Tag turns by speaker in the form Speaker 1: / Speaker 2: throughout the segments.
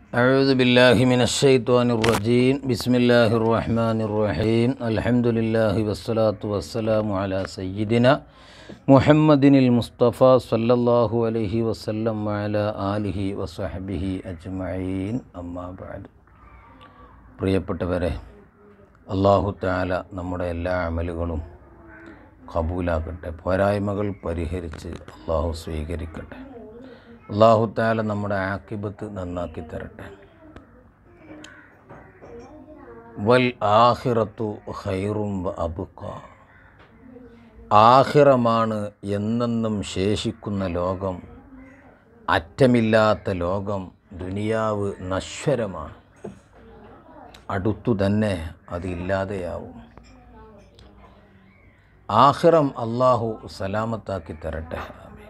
Speaker 1: أعوذ بالله من الشيطان الرجيم بسم الله الرحمن الرحيم الحمد لله والصلاة والسلام على سيدنا محمد المصطفى صلى الله عليه وسلم وعلى آله وصحبه أجمعين أما بعد പ്രിയപ്പെട്ടവരെ അള്ളാഹു താല നമ്മുടെ എല്ലാ അമലുകളും കബൂലാക്കട്ടെ പോരായ്മകൾ പരിഹരിച്ച് അള്ളാഹു സ്വീകരിക്കട്ടെ അള്ളാഹു താല നമ്മുടെ ആക്കിബത്ത് നന്നാക്കി തരട്ടെ വൽ ആഹിറത്തു ഖൈറും വ അബുക്ക ആഹിറമാണ് എന്നെന്നും ശേഷിക്കുന്ന ലോകം അറ്റമില്ലാത്ത ലോകം ദുനിയാവ് നശ്വരമാണ് അടുത്തു തന്നെ അതില്ലാതെയാവും ആഹിറം അള്ളാഹു സലാമത്താക്കി തരട്ടെ ആമീൻ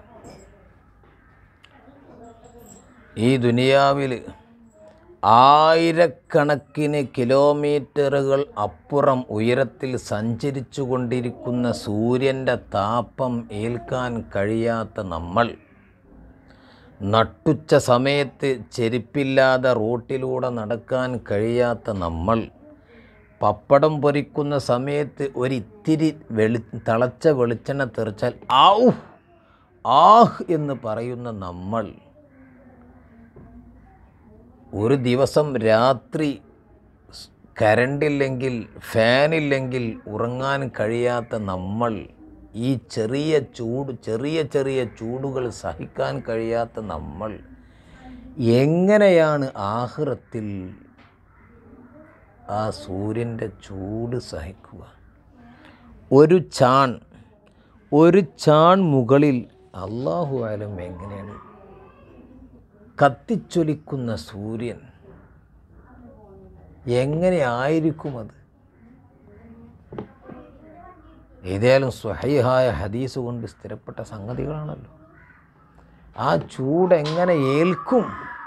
Speaker 1: ഈ ദുനിയാവിൽ ആയിരക്കണക്കിന് കിലോമീറ്ററുകൾ അപ്പുറം ഉയരത്തിൽ സഞ്ചരിച്ചു കൊണ്ടിരിക്കുന്ന സൂര്യൻ്റെ താപം ഏൽക്കാൻ കഴിയാത്ത നമ്മൾ നട്ടുച്ച സമയത്ത് ചെരുപ്പില്ലാതെ റോട്ടിലൂടെ നടക്കാൻ കഴിയാത്ത നമ്മൾ പപ്പടം പൊരിക്കുന്ന സമയത്ത് ഒരിത്തിരി വെളി തിളച്ച വെളിച്ചെണ്ണ തെറിച്ചാൽ ഔ ആഹ് എന്ന് പറയുന്ന നമ്മൾ ഒരു ദിവസം രാത്രി സ് കരണ്ടില്ലെങ്കിൽ ഫാനില്ലെങ്കിൽ ഉറങ്ങാൻ കഴിയാത്ത നമ്മൾ ഈ ചെറിയ ചൂട് ചെറിയ ചെറിയ ചൂടുകൾ സഹിക്കാൻ കഴിയാത്ത നമ്മൾ എങ്ങനെയാണ് ആഹ്റത്തിൽ ആ സൂര്യൻ്റെ ചൂട് സഹിക്കുക ഒരു ചാൺ ഒരു ചാൺ മുകളിൽ അള്ളാഹു ആലും എങ്ങനെയാണ് കത്തിച്ചൊലിക്കുന്ന സൂര്യൻ എങ്ങനെ ആയിരിക്കും അത് ഏതായാലും സ്വഹൈഹായ ഹദീസ് കൊണ്ട് സ്ഥിരപ്പെട്ട സംഗതികളാണല്ലോ ആ ചൂട് എങ്ങനെ ഏൽക്കും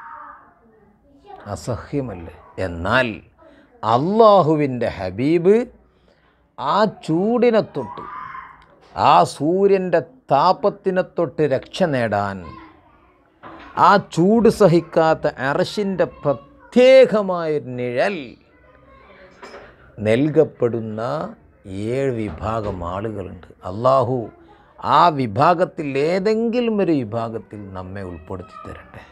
Speaker 1: അസഹ്യമല്ലേ എന്നാൽ അള്ളാഹുവിൻ്റെ ഹബീബ് ആ ചൂടിനെ തൊട്ട് ആ സൂര്യൻ്റെ താപത്തിനെ തൊട്ട് രക്ഷ നേടാൻ ആ ചൂട് സഹിക്കാത്ത അറശിൻ്റെ പ്രത്യേകമായ നിഴൽ നൽകപ്പെടുന്ന ഏഴ് വിഭാഗം ആളുകളുണ്ട് അള്ളാഹു ആ വിഭാഗത്തിൽ ഏതെങ്കിലും ഒരു വിഭാഗത്തിൽ നമ്മെ ഉൾപ്പെടുത്തി തരട്ടെ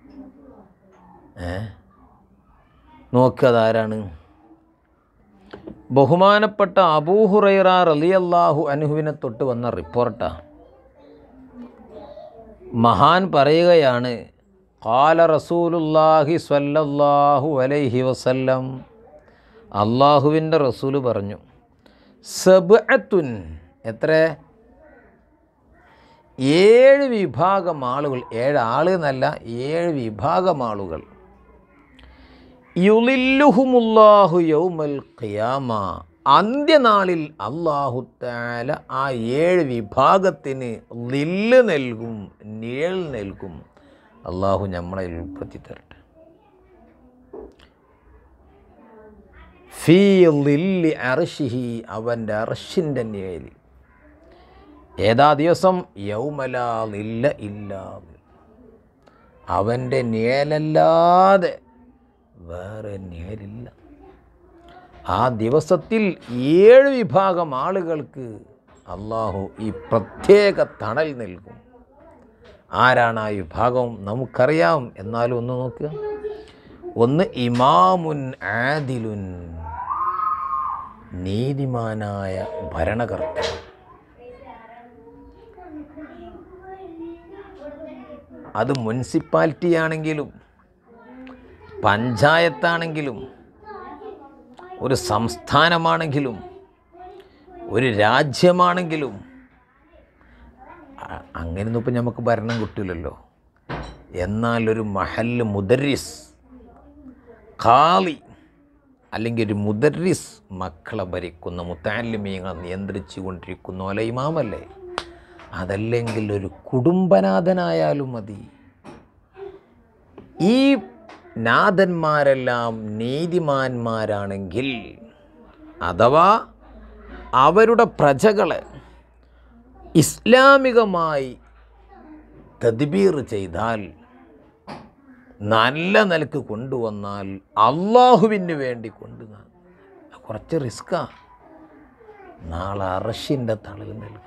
Speaker 1: ഏ നോക്കതാരാണ് ബഹുമാനപ്പെട്ട അബൂഹുറൈറ റലിയല്ലാഹു അനുഹുവിനെ തൊട്ട് വന്ന റിപ്പോർട്ടാണ് മഹാൻ പറയുകയാണ് കാല റസൂലുല്ലാഹി സ്വല്ലല്ലാഹു അലൈഹി വസല്ലം അള്ളാഹുവിൻ്റെ റസൂല് പറഞ്ഞു സബ്അത്തുൻ എത്ര ഏഴ് വിഭാഗം ആളുകൾ ഏഴ് ആൾ എന്നല്ല ഏഴ് വിഭാഗം ആളുകൾ യുലില്ലുഹുമുല്ലാഹു യൗമൽ ഖിയാമ അന്ത്യനാളിൽ അള്ളാഹു താല ആ ഏഴ് വിഭാഗത്തിന് ലില്ല് നൽകും നിഴൽ നൽകും അള്ളാഹു നമ്മളെ ഉൾപ്പെടുത്തി തരട്ടെ ഫീ ലില്ലി അർഷിഹി അവൻ്റെ അർഷിൻ്റെ നിഴൽ ഏതാ ദിവസം യൗമലാ ലില്ല ഇല്ലാ അവൻ്റെ നിഴലല്ലാതെ വേറെ നിഴലില്ല ആ ദിവസത്തിൽ ഏഴ് വിഭാഗം ആളുകൾക്ക് അള്ളാഹു ഈ പ്രത്യേക തണൽ നൽകും ആരാണ് ആ വിഭാഗം നമുക്കറിയാം എന്നാലും ഒന്ന് നോക്കുക ഒന്ന് ഇമാമുൻ ആദിലുൻ നീതിമാനായ ഭരണകർത്താവ് അത് മുനിസിപ്പാലിറ്റി ആണെങ്കിലും പഞ്ചായത്താണെങ്കിലും ഒരു സംസ്ഥാനമാണെങ്കിലും ഒരു രാജ്യമാണെങ്കിലും അങ്ങനെയൊന്നും ഇപ്പം നമുക്ക് ഭരണം കിട്ടില്ലല്ലോ എന്നാൽ ഒരു മഹല് മുദരിസ് ഖാലി അല്ലെങ്കിൽ ഒരു മുദരിസ് മക്കളെ ഭരിക്കുന്ന മുത്താലിമീങ്ങളെ നിയന്ത്രിച്ചു കൊണ്ടിരിക്കുന്ന പോലെ ഇമാമല്ലേ അതല്ലെങ്കിൽ ഒരു കുടുംബനാഥനായാലും മതി ഈ നാഥന്മാരെല്ലാം നീതിമാന്മാരാണെങ്കിൽ അഥവാ അവരുടെ പ്രജകളെ ഇസ്ലാമികമായി തദ്ബീർ ചെയ്താൽ നല്ല നിലക്ക് കൊണ്ടുവന്നാൽ അള്ളാഹുവിന് വേണ്ടി കൊണ്ടു കുറച്ച് റിസ്ക്കാ നാളെ അറഷിൻ്റെ തളൽ നൽകും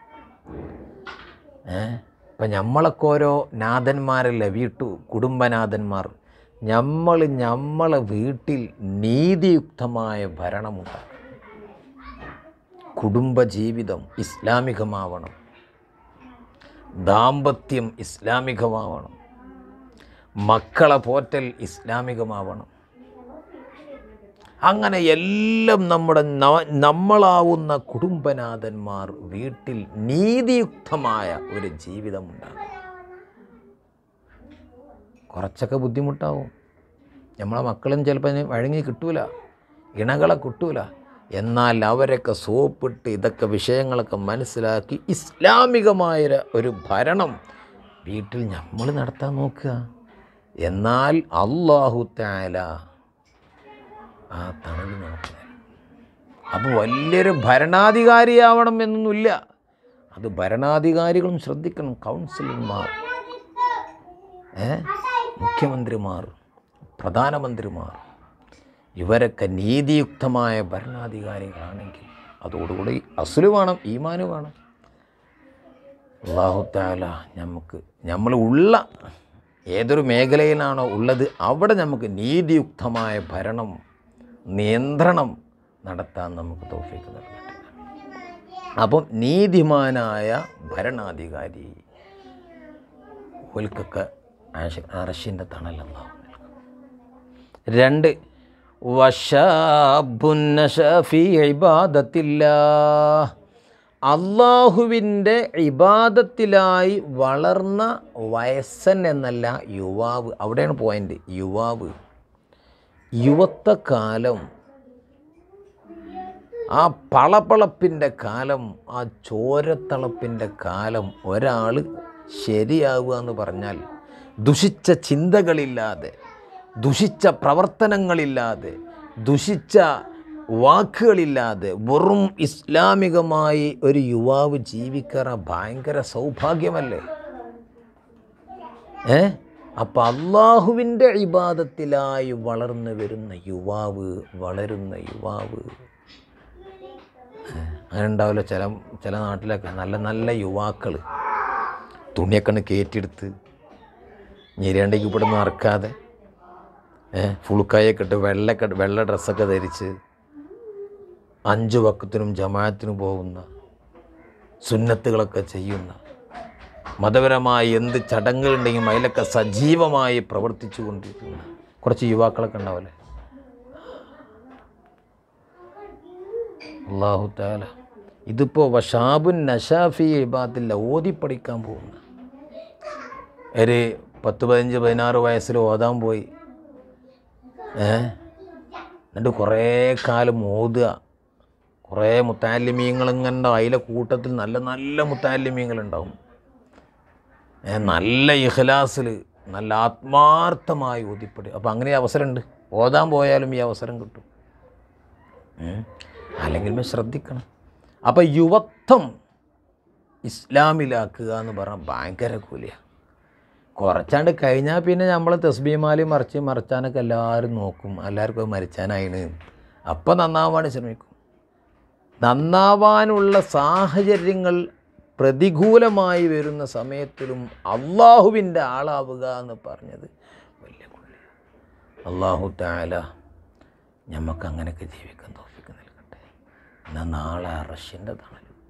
Speaker 1: ഏ ഇപ്പം നമ്മളൊക്കെ ഓരോ നാഥന്മാരല്ലേ വീട്ടു കുടുംബനാഥന്മാർ നമ്മൾ നമ്മളെ വീട്ടിൽ നീതിയുക്തമായ ഭരണമുണ്ടാക്കണം കുടുംബജീവിതം ഇസ്ലാമികമാവണം ദാമ്പത്യം ഇസ്ലാമികമാവണം മക്കളെ പോറ്റൽ ഇസ്ലാമികമാവണം അങ്ങനെ എല്ലാം നമ്മുടെ ന- നമ്മളാവുന്ന കുടുംബനാഥന്മാർ വീട്ടിൽ നീതിയുക്തമായ ഒരു ജീവിതമുണ്ടാകും കുറച്ചൊക്കെ ബുദ്ധിമുട്ടാവും നമ്മളെ മക്കളും ചിലപ്പോൾ അതിന് വഴങ്ങി കിട്ടൂല ഇണകളെ കിട്ടൂല എന്നാൽ അവരൊക്കെ സോപ്പിട്ട് ഇതൊക്കെ വിഷയങ്ങളൊക്കെ മനസ്സിലാക്കി ഇസ്ലാമികമായ ഒരു- ഒരു ഭരണം വീട്ടിൽ നമ്മൾ നടത്താൻ നോക്കുക എന്നാൽ അള്ളാഹു താല ആ തണൽ നമുക്ക് തരും അപ്പോൾ വലിയൊരു ഭരണാധികാരിയാവണം എന്നൊന്നുമില്ല അത് ഭരണാധികാരികളും ശ്രദ്ധിക്കണം കൗൺസിലർമാർ ഏ മുഖ്യമന്ത്രിമാർ പ്രധാനമന്ത്രിമാർ ഇവരൊക്കെ നീതിയുക്തമായ ഭരണാധികാരികളാണെങ്കിൽ അതോടുകൂടി അസുല് വേണം ഈമാന് വേണം അള്ളാഹുത്താല നമുക്ക് നമ്മൾ ഉള്ള ഏതൊരു മേഖലയിലാണോ ഉള്ളത് അവിടെ നമുക്ക് നീതിയുക്തമായ ഭരണം നിയന്ത്രണം നടത്താൻ നമുക്ക് തോഫിക്ക് നൽകട്ടെ അപ്പം നീതിമാനായ ഭരണാധികാരി ഓൽക്കൊക്കെ അറഷിൻ്റെ തണലുണ്ടാവും രണ്ട് വശാബുന്നഷഫി ഇബാദത്തില്ല അള്ളാഹുവിൻ്റെ ഇബാദത്തിലായി വളർന്ന വയസ്സൻ എന്നല്ല യുവാവ് അവിടെയാണ് പോയിൻ്റ് യുവാവ് യുവത്വകാലം ആ പളപളപ്പിൻ്റെ കാലം ആ ചോരത്തളപ്പിൻ്റെ കാലം ഒരാൾ ശരിയാവുക എന്ന് പറഞ്ഞാൽ ദുഷിച്ച ചിന്തകളില്ലാതെ ദുഷിച്ച പ്രവർത്തനങ്ങളില്ലാതെ ദുഷിച്ച വാക്കുകളില്ലാതെ വെറും ഇസ്ലാമികമായി ഒരു യുവാവ് ജീവിക്കാറ ഭയങ്കര സൗഭാഗ്യമല്ലേ ഏ അപ്പം അള്ളാഹുവിൻ്റെ ഇബാദത്തിലായി വളർന്നു വരുന്ന യുവാവ് വളരുന്ന യുവാവ് അങ്ങനെ ഉണ്ടാവില്ല ചില ചില നാട്ടിലൊക്കെ നല്ല നല്ല യുവാക്കൾ തുണിയൊക്കെ കയറ്റിയെടുത്ത് ഞെരിയാണ്ടേക്ക് ഇവിടെ നിന്ന് ഇറക്കാതെ ഏഹ് ഫുൾക്കായൊക്കെ ഇട്ട് വെള്ളയൊക്കെ വെള്ള ഡ്രസ്സൊക്കെ ധരിച്ച് അഞ്ച് വക്കത്തിനും ജമാഅത്തിനും പോകുന്ന സുന്നത്തുകളൊക്കെ ചെയ്യുന്ന മതപരമായ എന്ത് ചടങ്ങുകളുണ്ടെങ്കിലും അതിലൊക്കെ സജീവമായി പ്രവർത്തിച്ചു കൊണ്ടിരിക്കുന്ന കുറച്ച് യുവാക്കളൊക്കെ ഉണ്ടാവില്ലേ അള്ളാഹു താല ഇതിപ്പോൾ വഷാബുൻ നഷാഫി ഇബാദില്ല ഓതി പഠിക്കാൻ പോകുന്ന ഒരു പത്ത് പതിനഞ്ച് പതിനാറ് വയസ്സിൽ ഓതാൻ പോയി ഏ എന്നിട്ട് കുറേ കാലം ഓതുക കുറേ മുത്താലിമീങ്ങളിങ്ങനെ അതിലെ കൂട്ടത്തിൽ നല്ല നല്ല മുത്താലിമീങ്ങളുണ്ടാവും ഏ, നല്ല ഇഖ്ലാസിൽ നല്ല ആത്മാർത്ഥമായി ഓതിപ്പടി അപ്പോൾ അങ്ങനെ ഈ അവസരമുണ്ട് ഓതാൻ പോയാലും ഈ അവസരം കിട്ടും ഉം. അല്ലെങ്കിൽ നമ്മൾ ശ്രദ്ധിക്കണം അപ്പോൾ യുവത്വം ഇസ്ലാമിലാക്കുക എന്ന് പറഞ്ഞാൽ ഭയങ്കര കൂലിയാണ് കുറച്ചാണ്ട് കഴിഞ്ഞാൽ പിന്നെ നമ്മൾ തസ്ബീമാലി മറിച്ച് മറിച്ചാനൊക്കെ എല്ലാവരും നോക്കും എല്ലാവർക്കും അത് മരിച്ചാനായിന് അപ്പം നന്നാവാൻ ശ്രമിക്കും നന്നാവാനുള്ള സാഹചര്യങ്ങൾ പ്രതികൂലമായി വരുന്ന സമയത്തിലും അള്ളാഹുവിൻ്റെ ആളാവുക എന്ന് പറഞ്ഞത് വലിയ പുള്ളിയാണ് അള്ളാഹു താല ഞമ്മക്ക് അങ്ങനെയൊക്കെ ജീവിക്കാൻ തോഫിക്ക് നൽകട്ടെ എന്നാൽ നാളെ റഷ്യൻ്റെ തണലുണ്ട്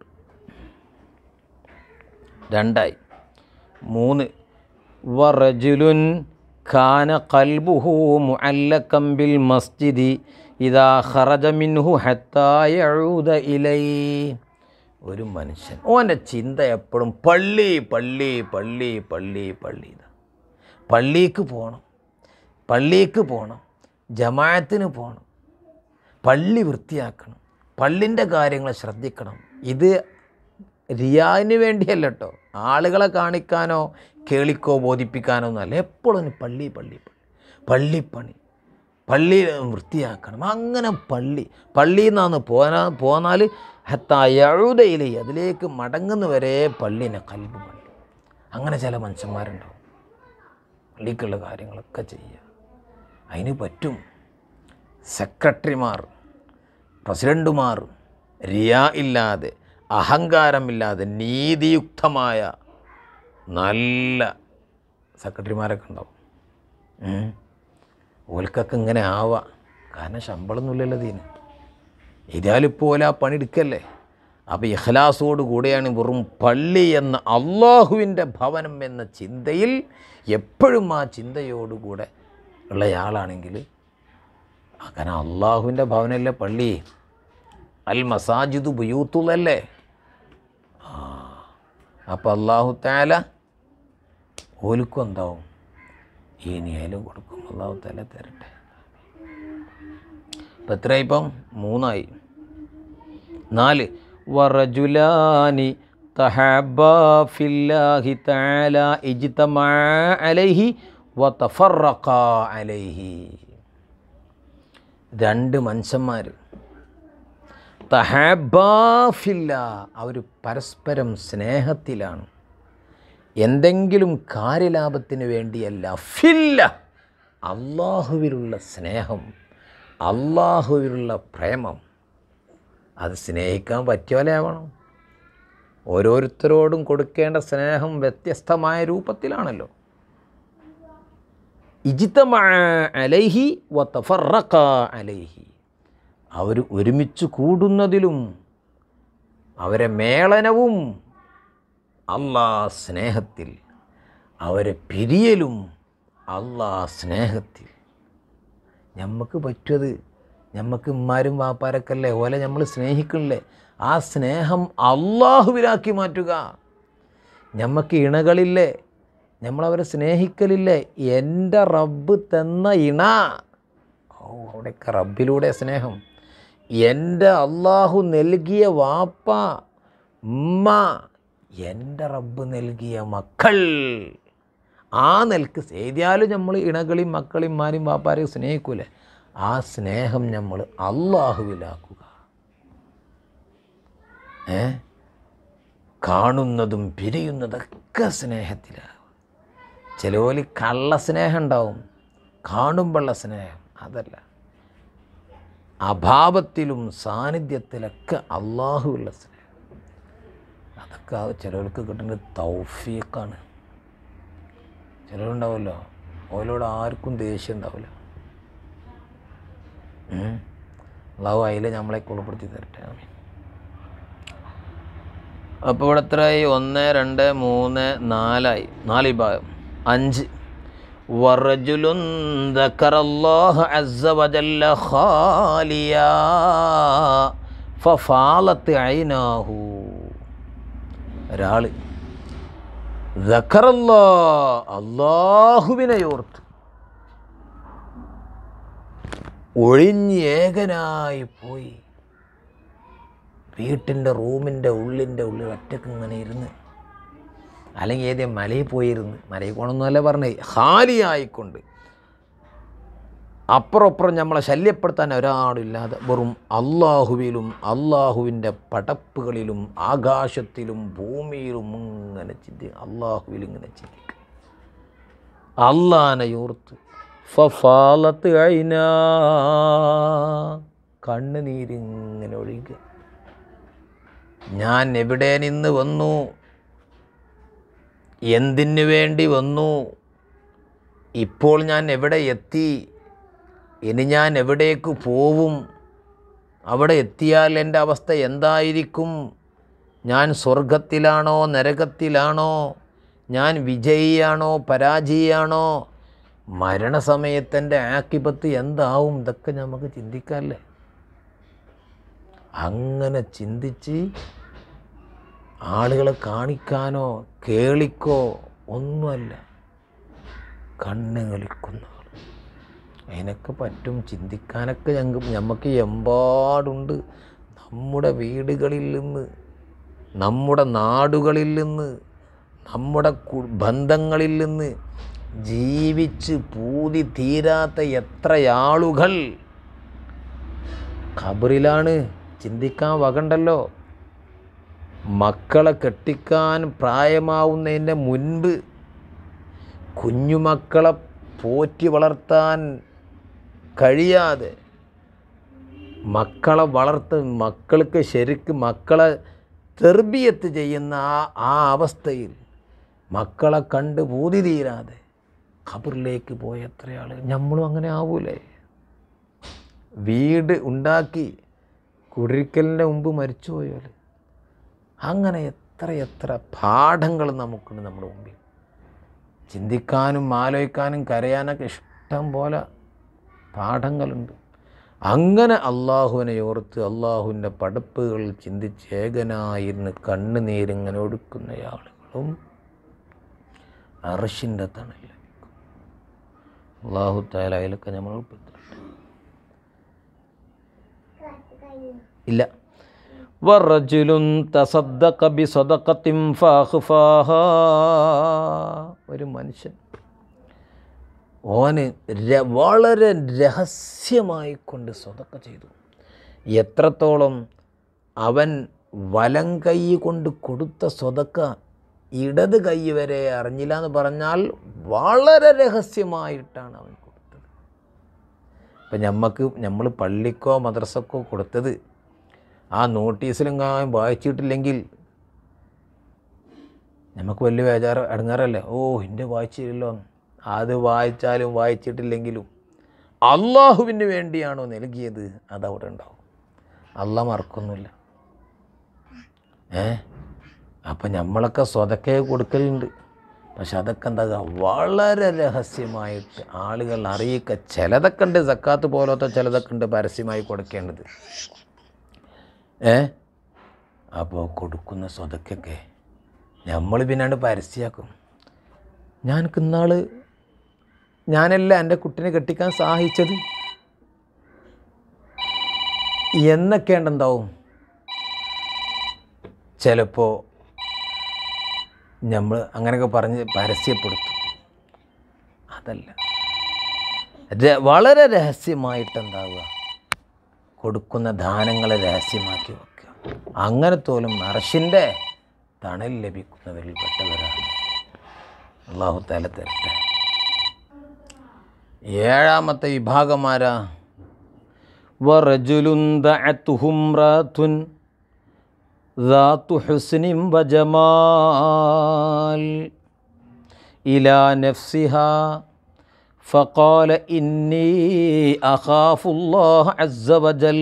Speaker 1: രണ്ടായി മൂന്ന് വറജുലുൻ ഖാന കൽബുഹു മുഅല്ലകം ബിൽ മസ്ജിദി ഇദാ ഖറജ മിൻഹു ഹത്താ യഊദ ഇലൈ ഒരു മനുഷ്യൻ ഓൻ്റെ ചിന്ത എപ്പോഴും പള്ളി പള്ളി പള്ളി പള്ളി പള്ളി ഇതാ പള്ളിക്ക് പോകണം പള്ളിക്ക് പോകണം ജമാഅത്തിന് പോകണം പള്ളി വൃത്തിയാക്കണം പള്ളിൻ്റെ കാര്യങ്ങൾ ശ്രദ്ധിക്കണം ഇത് റിയാന് വേണ്ടിയല്ല കേട്ടോ ആളുകളെ കാണിക്കാനോ കേളിക്കോ ബോധിപ്പിക്കാനോ ഒന്നല്ല എപ്പോഴും പള്ളി പള്ളി പള്ളി പള്ളിപ്പണി പള്ളി വൃത്തിയാക്കണം അങ്ങനെ പള്ളി പള്ളിയിൽ നിന്നാണ് പോനാ പോന്നാൽ ഹത്തായഴുതയിലേ അതിലേക്ക് മടങ്ങുന്നവരെ പള്ളിനെ കൽബ് പള്ളി അങ്ങനെ ചില മനുഷ്യന്മാരുണ്ടാവും പള്ളിക്കുള്ള കാര്യങ്ങളൊക്കെ ചെയ്യുക അതിന് പറ്റും സെക്രട്ടറിമാർ പ്രസിഡൻറ്റുമാർ റിയാ ഇല്ലാതെ അഹങ്കാരമില്ലാതെ നീതിയുക്തമായ നല്ല സെക്രട്ടറിമാരൊക്കെ ഉണ്ടാവും ഉം. ഓൽക്കൊക്കെ ഇങ്ങനെ ആവാം കാരണം ശമ്പളമൊന്നുമില്ലല്ലോ ഇതിന് ഇതാലിപ്പോലെ ആ പണിയെടുക്കല്ലേ അപ്പോൾ ഇഖ്ലാസോട് കൂടെയാണ് വെറും പള്ളി എന്ന അള്ളാഹുവിൻ്റെ ഭവനം എന്ന ചിന്തയിൽ എപ്പോഴും ആ ചിന്തയോടുകൂടെ ഉള്ളയാളാണെങ്കിൽ അങ്ങനെ അള്ളാഹുവിൻ്റെ ഭവനല്ലേ പള്ളി അൽ മസാജിദ് ബുയൂത്തുള്ളല്ലേ ആ അപ്പോൾ അള്ളാഹു താല ഓൽക്കും എന്താവും ഇനിയായാലും കൊടുക്കും അള്ളാഹു താല തരട്ടെ ഇപ്പം എത്രയായി ഇപ്പം മൂന്നായി നാല് വറജുലാനി തഹബാ ഫില്ലാഹി തആല ഇജ്തമാ അലൈഹി വതഫറഖാ അലൈഹി രണ്ട് മനുഷ്യന്മാർ തഹാബാഫില്ല അവർ പരസ്പരം സ്നേഹത്തിലാണ് എന്തെങ്കിലും കാര്യലാഭത്തിന് വേണ്ടിയല്ല ഫില്ല അള്ളാഹുവിലുള്ള സ്നേഹം അള്ളാഹുവിലുള്ള പ്രേമം അത് സ്നേഹിക്കാൻ പറ്റിയോലെ ആവണം ഓരോരുത്തരോടും കൊടുക്കേണ്ട സ്നേഹം വ്യത്യസ്തമായ രൂപത്തിലാണല്ലോ ഇജിത്തമ അലൈഹി വത്തഫറക്ക അലൈഹി അവർ ഒരുമിച്ച് കൂടുന്നതിലും അവരെ മേളനവും അള്ളാ സ്നേഹത്തിൽ അവരെ പിരിയലും അള്ളാ സ്നേഹത്തിൽ നമുക്ക് പറ്റുന്നത് നമുക്ക് ഉമ്മാരും വാപ്പാരൊക്കെയല്ലേ ഓലെ നമ്മൾ സ്നേഹിക്കണില്ലേ ആ സ്നേഹം അള്ളാഹുവിലാക്കി മാറ്റുക നമുക്ക് ഇണകളില്ലേ നമ്മളവരെ സ്നേഹിക്കലില്ലേ എൻ്റെ റബ്ബ് തന്ന ഇണ ഓ അവിടെയൊക്കെ റബ്ബിലൂടെ സ്നേഹം എൻ്റെ അള്ളാഹു നൽകിയ വാപ്പ ഉമ്മ എൻ്റെ റബ്ബ് നൽകിയ മക്കൾ ആ നിലക്ക് ചെയ്താലും നമ്മൾ ഇണകളെയും മക്കളെയും മാരും വാപ്പാരെയും സ്നേഹിക്കൂലേ ആ സ്നേഹം നമ്മൾ അള്ളാഹുവിലാക്കുക ഏ കാണുന്നതും പിരിയുന്നതൊക്കെ സ്നേഹത്തിലാണ് ചിലവര് കള്ള സ്നേഹം ഉണ്ടാവും കാണുമ്പോഴുള്ള സ്നേഹം അതല്ല അഭാവത്തിലും സാന്നിധ്യത്തിലൊക്കെ അള്ളാഹുള്ള സ്നേഹം അതൊക്കെ ആ ചിലവർക്ക് കിട്ടുന്നത് തൗഫീഖാണ് ചിലരുണ്ടാവുമല്ലോ ഓലോട് ആർക്കും ദേഷ്യം ഉണ്ടാവില്ല ഉം. അള്ളാഹു അതിൽ നമ്മളെ കുളപ്പെടുത്തി തരട്ടെ ആമീൻ അപ്പോൾ ഇവിടെ എത്രയായി ഒന്ന് രണ്ട് മൂന്ന് നാലായി നാല് വിഭാഗം അഞ്ച് വറജുലുൻ ദക്കറല്ലാഹ അസ്സ വജല്ല ഖാലിയാ ഫഫാലത്ത് ഐനാഹു ഒരാൾ ദക്കറല്ലാ അള്ളാഹുവിനെ ഓർത്ത് ഒഴിഞ്ഞ് ഏകനായി പോയി വീട്ടിൻ്റെ റൂമിൻ്റെ ഉള്ളിൻ്റെ ഉള്ളിൽ ഒറ്റക്ക് ഇങ്ങനെ ഇരുന്ന് അല്ലെങ്കിൽ ഏതേ മലയിൽ പോയിരുന്ന് മലയിൽ പോകണമെന്നല്ല പറഞ്ഞേ ഹാലിയായിക്കൊണ്ട് അപ്പുറം അപ്പുറം നമ്മളെ ശല്യപ്പെടുത്താൻ ഒരാളില്ലാതെ വെറും അള്ളാഹുവിലും അള്ളാഹുവിൻ്റെ പടപ്പുകളിലും ആകാശത്തിലും ഭൂമിയിലും ഇങ്ങനെ ചിന്തി അള്ളാഹുവിൽ ഇങ്ങനെ ചിന്തിക്കും അള്ളാനയോർത്ത് ഫഫാലത്ത് അയിന കണ്ണുനീരിങ്ങനെ ഒഴുകുക ഞാൻ എവിടെ നിന്ന് വന്നു എന്തിനു വേണ്ടി വന്നു ഇപ്പോൾ ഞാൻ എവിടെ എത്തി ഇനി ഞാൻ എവിടേക്ക് പോവും അവിടെ എത്തിയാൽ എൻ്റെ അവസ്ഥ എന്തായിരിക്കും ഞാൻ സ്വർഗത്തിലാണോ നരകത്തിലാണോ ഞാൻ വിജയിയാണോ പരാജയിയാണോ മരണസമയത്ത് എൻ്റെ ആക്കിപത്ത് എന്താവും ഇതൊക്കെ നമുക്ക് ചിന്തിക്കാമല്ലേ അങ്ങനെ ചിന്തിച്ച് ആളുകളെ കാണിക്കാനോ കേളിക്കോ ഒന്നുമല്ല കണ്ണ് കളിക്കുന്ന ആൾ അതിനൊക്കെ പറ്റും ചിന്തിക്കാനൊക്കെ ഞങ്ങൾക്ക് നമുക്ക് എമ്പാടുണ്ട് നമ്മുടെ വീടുകളിൽ നിന്ന് നമ്മുടെ നാടുകളിൽ നിന്ന് നമ്മുടെ കു- ബന്ധങ്ങളിൽ നിന്ന് ജീവിച്ച് പൂതി തീരാത്ത എത്ര ആളുകൾ ഖബറിലാണ് ചിന്തിക്കാൻ വകണ്ടല്ലോ മക്കളെ കെട്ടിക്കാൻ പ്രായമാവുന്നതിൻ്റെ മുൻപ് കുഞ്ഞുമക്കളെ പോറ്റി വളർത്താൻ കഴിയാതെ മക്കളെ വളർത്ത് മക്കൾക്ക് ശരിക്കും മക്കളെ തെർബിയത്ത് ചെയ്യുന്ന ആ ആ അവസ്ഥയിൽ മക്കളെ കണ്ട് ബോധി തീരാതെ ഖബറിലേക്ക് പോയ എത്ര ആളുകൾ നമ്മളും അങ്ങനെ ആവൂലേ വീട് ഉണ്ടാക്കി കുടിരിക്കലിൻ്റെ മുമ്പ് മരിച്ചു പോയാൽ അങ്ങനെ എത്ര എത്ര പാഠങ്ങൾ നമുക്കുണ്ട് നമ്മുടെ മുമ്പിൽ ചിന്തിക്കാനും ആലോചിക്കാനും കരയാനൊക്കെ ഇഷ്ടം പോലെ പാഠങ്ങളുണ്ട് അങ്ങനെ അള്ളാഹുവിനെ ഓർത്ത് അള്ളാഹുവിൻ്റെ പടപ്പുകൾ ചിന്തിച്ച് ഏകനായിരുന്ന് കണ്ണുനീരിങ്ങനെ ഒടുക്കുന്ന ആളുകളും അറഷിൻ്റെ തണലിൽ അള്ളാഹു താല അതിലൊക്കെ നമ്മൾ ഉൾപ്പെടുത്തട്ടെ ഇല്ല വറജുലുൻ തസദ്ദഖ ബിസദഖത്തിൻ ഫാഖ്ഫാഹാ ഒരു മനുഷ്യൻ ഓന് ര- വളരെ രഹസ്യമായി കൊണ്ട് സ്വതക്ക ചെയ്തു എത്രത്തോളം അവൻ വലം കൈ കൊണ്ട് കൊടുത്ത സ്വതക്ക ഇടത് കൈ വരെ അറിഞ്ഞില്ല എന്ന് പറഞ്ഞാൽ വളരെ രഹസ്യമായിട്ടാണ് അവൻ കൊടുത്തത് ഇപ്പം ഞമ്മക്ക് നമ്മൾ പള്ളിക്കോ മദ്രസക്കോ കൊടുത്തത് ആ നോട്ടീസിലെങ്ങാനും വായിച്ചിട്ടില്ലെങ്കിൽ നമുക്ക് വലിയ ബേജാറ് അടങ്ങാറല്ലേ ഓ എൻ്റെ വായിച്ചില്ലല്ലോ അത് വായിച്ചാലും വായിച്ചിട്ടില്ലെങ്കിലും അള്ളാഹുവിന് വേണ്ടിയാണോ നൽകിയത് അതവിടെ ഉണ്ടാവും അള്ളാഹ് മറക്കൊന്നുമില്ല ഏ അപ്പം നമ്മളൊക്കെ സ്വതക്കേ കൊടുക്കലുണ്ട് പക്ഷെ അതൊക്കെ എന്താ വളരെ രഹസ്യമായിട്ട് ആളുകൾ അറിയിക്ക ചിലതൊക്കെ ഉണ്ട് സക്കാത്ത് പോലത്തെ ചിലതൊക്കെ ഉണ്ട് പരസ്യമായി കൊടുക്കേണ്ടത് ഏ അപ്പോൾ കൊടുക്കുന്ന സ്വതക്കൊക്കെ നമ്മൾ പിന്നാണ്ട് പരസ്യമാക്കും ഞാൻ ഇന്നാൾ ഞാനല്ല എൻ്റെ കുട്ടിനെ കെട്ടിക്കാൻ സഹായിച്ചത് എന്നൊക്കെ ഉണ്ടെന്താവും ചിലപ്പോൾ നമ്മൾ അങ്ങനെയൊക്കെ പറഞ്ഞ് പരസ്യപ്പെടുത്തും അതല്ല ര- വളരെ രഹസ്യമായിട്ട് എന്താവുക കൊടുക്കുന്ന ദാനങ്ങളെ രഹസ്യമാക്കി വെക്കുക അങ്ങനെ തോലും അർഷിൻ്റെ തണൽ ലഭിക്കുന്നവരിൽ പെട്ടവരാണ് അള്ളാഹു തല തരട്ടെ ഏഴാമത്തെ വിഭാഗമാരാ വറജുലുൻ ദഅത്തുഹു ഇംറാത്തുൻ ذات حسن وجمال إلى نفسها فقال إني أخاف الله عز وجل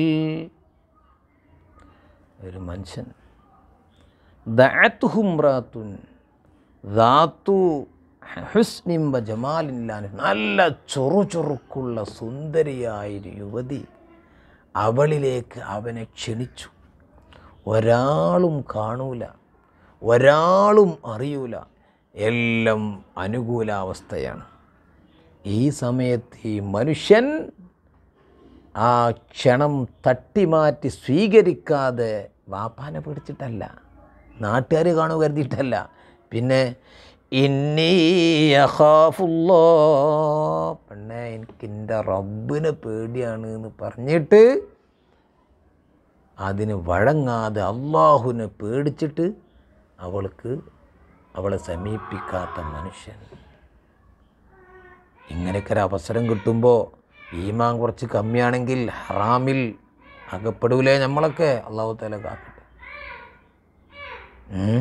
Speaker 1: ഒരു മനുഷ്യൻ ദഅത്തുഹുംറാത്തുൻ ദാത്തു ഹുസ്നിം വ ജമാലില്ലാൻ നല്ല ചൊറു ചൊറുക്കുള്ള സുന്ദരിയായൊരു യുവതി അവളിലേക്ക് അവനെ ക്ഷണിച്ചു ഒരാളും കാണൂല ഒരാളും അറിയൂല എല്ലാം അനുകൂലാവസ്ഥയാണ് ഈ സമയത്ത് ഈ മനുഷ്യൻ ആ ക്ഷണം തട്ടിമാറ്റി സ്വീകരിക്കാതെ വാപ്പാനെ പിടിച്ചിട്ടല്ല നാട്ടുകാർ കാണുക കരുതിയിട്ടല്ല പിന്നെ ഇന്നീ അഖാഫുല്ലാ പെണ്ണെ എനിക്ക് എൻ്റെ റബ്ബിനെ പേടിയാണ് എന്ന് പറഞ്ഞിട്ട് അതിന് വഴങ്ങാതെ അള്ളാഹുവിനെ പേടിച്ചിട്ട് അവൾക്ക് അവളെ സമീപിക്കാത്ത മനുഷ്യൻ ഇങ്ങനെയൊക്കെ ഒരു അവസരം കിട്ടുമ്പോൾ ഈമാൻ കുറച്ച് കമ്മിയാണെങ്കിൽ ഹറാമിൽ അകപ്പെടൂലേ നമ്മളൊക്കെ അള്ളാഹു തല കാക്കട്ടെ ഉം.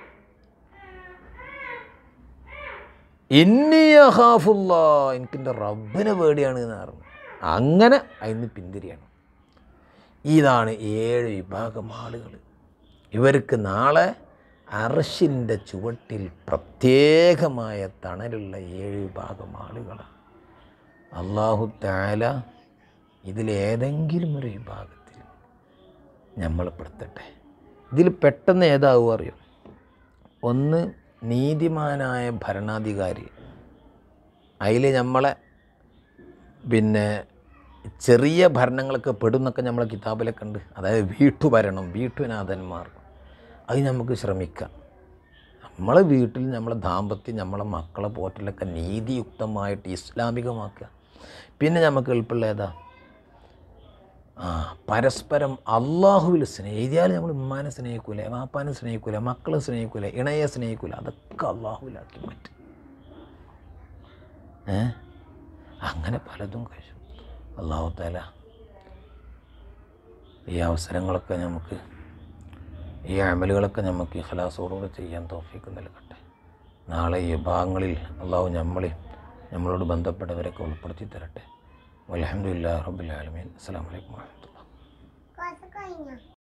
Speaker 1: ഇന്നിയ ഹാഫുല്ല എനിക്കെൻ്റെ റബ്ബിനെ പേടിയാണ് എന്ന് പറഞ്ഞു അങ്ങനെ അതിന് പിന്തിരിയാണ് ഇതാണ് ഏഴ് വിഭാഗം ആളുകൾ ഇവർക്ക് നാളെ അർഷിൻ്റെ ചുവട്ടിൽ പ്രത്യേകമായ തണലുള്ള ഏഴ് വിഭാഗം ആളുകളാണ് അള്ളാഹു താല ഇതിലേതെങ്കിലും ഒരു വിഭാഗത്തിൽ നമ്മൾ പെടുത്തട്ടെ ഇതിൽ പെട്ടെന്ന് ഏതാവും അറിയും ഒന്ന് നീതിമാനായ ഭരണാധികാരി അതിൽ നമ്മളെ പിന്നെ ചെറിയ ഭരണങ്ങളൊക്കെ പെടുന്നൊക്കെ നമ്മളെ കിതാബിലൊക്കെ ഉണ്ട് അതായത് വീട്ടുഭരണം വീട്ടുനാഥന്മാർ അത് നമുക്ക് ശ്രമിക്കാം നമ്മളെ വീട്ടിൽ നമ്മളെ ദാമ്പത്യം നമ്മളെ മക്കളെ പോറ്റലൊക്കെ നീതിയുക്തമായിട്ട് ഇസ്ലാമികമാക്കുക പിന്നെ നമുക്ക് എളുപ്പമുള്ള ഏതാ ആ പരസ്പരം അള്ളാഹുവിൽ സ്നേഹിച്ചാൽ നമ്മൾ ഉമ്മാനെ സ്നേഹിക്കൂല വാപ്പാനെ സ്നേഹിക്കൂല മക്കളെ സ്നേഹിക്കൂല ഇണയെ സ്നേഹിക്കൂല അതൊക്കെ അള്ളാഹുവിലാക്കി മാറ്റും ഏ അങ്ങനെ പലതും കഴിച്ചു അള്ളാഹു താല ഈ അവസരങ്ങളൊക്കെ നമുക്ക് ഈ അമലുകളൊക്കെ നമുക്ക് ഇഖലാസോടുകൂടി ചെയ്യാൻ തോഫിക്ക് നൽകട്ടെ നാളെ ഈ ഭാഗങ്ങളിൽ അള്ളാഹു നമ്മളെ നമ്മളോട് ബന്ധപ്പെട്ടവരൊക്കെ ഉൾപ്പെടുത്തി തരട്ടെ അലഹമുല്ലാ റബ്ബുലാലമീൻ അസ്സാം വലൈക്കും വാഹമത്തുള്ള
Speaker 2: ക്ലാസ് കഴിഞ്ഞോ